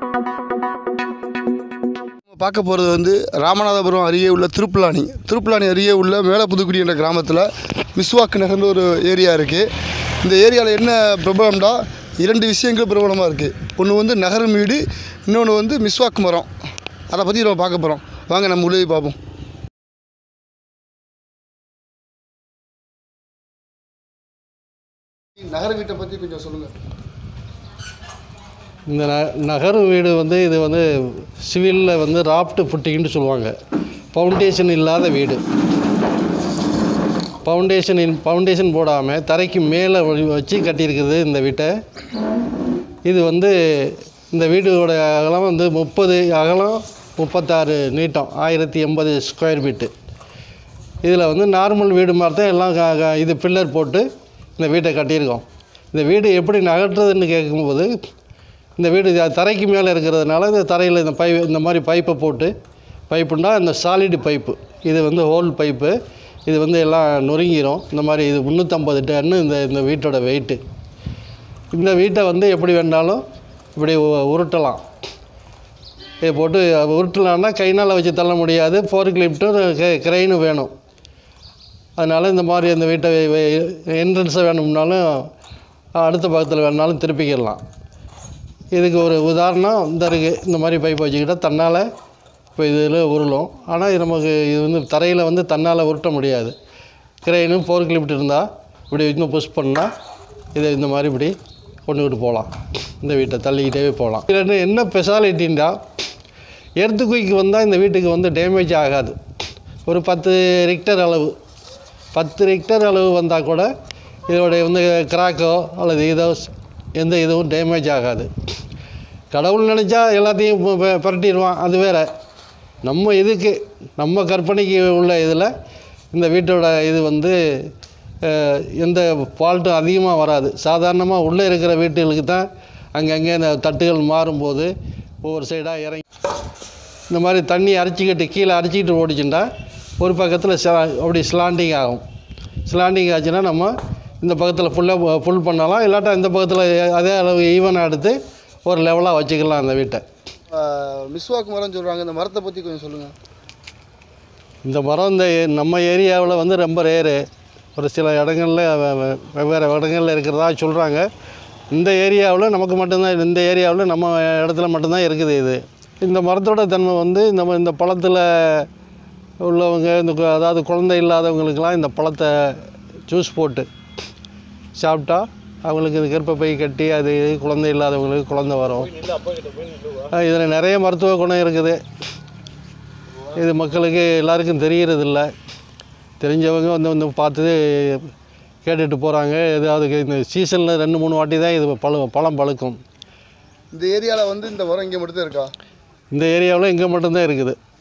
நம்ம பார்க்க போகிறது வந்து ராமநாதபுரம் அருகே உள்ள திருப்புலானி திருப்புலானி அருகே உள்ள மேலப்புதுக்குடி என்ற கிராமத்தில் மிஸ்வாக் நகர்னு ஒரு ஏரியா இருக்குது இந்த ஏரியாவில் என்ன பிரபலம்னா இரண்டு விஷயங்கள் பிரபலமாக இருக்குது ஒன்று வந்து நகரும் வீடு இன்னொன்று வந்து மிஸ்வாக் மரம் அதை பற்றி நம்ம பார்க்க போகிறோம் வாங்க நம்ம உள்ளே போய் பார்ப்போம் நகர வீட்டை பற்றி கொஞ்சம் சொல்லுங்கள் இந்த ந நகர் வீடு வந்து இது வந்து சிவிலில் வந்து ராப்ட் புட்டிங்னு சொல்லுவாங்க ஃபவுண்டேஷன் இல்லாத வீடு ஃபவுண்டேஷன் ஃபவுண்டேஷன் போடாமல் தரைக்கு மேலே வச்சு கட்டியிருக்குது இந்த வீட்டை இது வந்து இந்த வீடோட அகலம் வந்து முப்பது அகலம் முப்பத்தாறு நீட்டம் ஆயிரத்தி எண்பது ஸ்கொயர் ஃபீட்டு இதில் வந்து நார்மல் வீடு மாதிரி தான் எல்லாம் க- க- இது பில்லர் போட்டு இந்த வீட்டை கட்டியிருக்கோம் இந்த வீடு எப்படி நகட்டுறதுன்னு கேட்கும்போது இந்த வீடு த- தரைக்கு மேலே இருக்கிறதுனால இந்த தரையில் இந்த பை இந்த மாதிரி பைப்பை போட்டு பைப்புன்னா இந்த சாலிடு பைப்பு இது வந்து ஹோல் பைப்பு இது வந்து எல்லாம் நொறுங்கிரும் இந்த மாதிரி இது முந்நூற்றம்பது டன்னு இந்த இந்த வீட்டோட வெயிட்டு இந்த வீட்டை வந்து எப்படி வேணாலும் இப்படி உ- உருட்டலாம் இதை போட்டு உருட்டலான்னா கைனால் வச்சு தள்ள முடியாது ஃபோர்க் லிஃப்ட்டும் கிரெயினும் வேணும் அதனால் இந்த மாதிரி இந்த வீட்டை என்ட்ரன்ஸை வேணும்னாலும் அடுத்த பக்கத்தில் வேணுனாலும் திருப்பிக்கிடலாம் இதுக்கு ஒரு உதாரணம் இந்த இருக்குது இந்த மாதிரி பைப் வச்சுக்கிட்டால் தன்னால் இப்போ இதில் உருளும் ஆனால் இது நமக்கு இது வந்து தரையில் வந்து தன்னால் உருட்ட முடியாது கிரெயினும் ஃபோர்க் லிஃப்ட் இருந்தால் இப்படி இன்னும் புஷ் பண்ணால் இதை இந்த மாதிரி இப்படி கொண்டுக்கிட்டு போகலாம் இந்த வீட்டை தள்ளிக்கிட்டே போகலாம் இதில் என்ன ஸ்பெஷாலிட்டின்னா எர்த்து குயிக்கு வந்தால் இந்த வீட்டுக்கு வந்து டேமேஜ் ஆகாது ஒரு பத்து ரிக்டர் அளவு பத்து ரிக்டர் அளவு வந்தால் கூட இதோடைய வந்து கிராக்கோ அல்லது இதோ எந்த இதுவும் டேமேஜ் ஆகாது கடவுள் நினச்சா எல்லாத்தையும் ப- ப- புரட்டிடுவான் அது வேற நம்ம இதுக்கு நம்ம கற்பனைக்கு உள்ள இதில் இந்த வீட்டோட இது வந்து அஹ், எந்த ஃபால்ட்டும் அதிகமாக வராது சாதாரணமாக உள்ளே இருக்கிற வீட்டுகளுக்கு தான் அங்கங்கே இந்த தட்டுகள் மாறும்போது ஒவ்வொரு சைடாக இறங்கி இந்த மாதிரி தண்ணி அரைச்சிக்கிட்டு கீழே அரைச்சிக்கிட்டு ஓடிச்சுட்டா ஒரு பக்கத்தில் அப்படி ஸ்லாண்டிங் ஆகும் ஸ்லாண்டிங் ஆச்சுன்னா நம்ம இந்த பக்கத்தில் ஃபுல்லாக ஃபுல் பண்ணலாம் இல்லாட்டா இந்த பக்கத்தில் அதே அளவு ஈவனாக எடுத்து ஒரு லெவலாக வச்சுக்கலாம் அந்த வீட்டை மிஸ்வாக் மரம்னு சொல்கிறாங்க இந்த மரத்தை பற்றி கொஞ்சம் சொல்லுங்கள் இந்த மரம் இந்த நம்ம ஏரியாவில் வந்து ரொம்ப ரேரு ஒரு சில இடங்களில் வெ- வெ- வெவ்வேறு இடங்களில் இருக்கிறதா சொல்கிறாங்க இந்த ஏரியாவில் நமக்கு மட்டும்தான் இந்த ஏரியாவில் நம்ம இடத்துல மட்டும்தான் இருக்குது இது இந்த மரத்தோட தன்மை வந்து இந்த ம- இந்த பழத்தில் உள்ளவங்க இந்த கு- அதாவது குழந்தை இல்லாதவங்களுக்கெல்லாம் இந்த பழத்தை ஜூஸ் போட்டு சாப்பிட்டா அவங்களுக்கு இந்த கர்ப்பப்பை கட்டி அது குழந்தை இல்லாதவங்களுக்கு குழந்தை வரும் இதில் நிறைய மருத்துவ குணம் இருக்குது இது மக்களுக்கு எல்லாருக்கும் தெரியறதில்ல தெரிஞ்சவங்க வந்து வந்து பார்த்து கேட்டுட்டு போகிறாங்க ஏதாவது இந்த சீசனில் ரெண்டு மூணு வாட்டி தான் இது பழு பழம் பழுக்கும் இந்த ஏரியாவில் வந்து இந்த மரம் இங்கே மட்டும் தான் இருக்கா இந்த ஏரியாவில் இங்கே மட்டும்தான் இருக்குது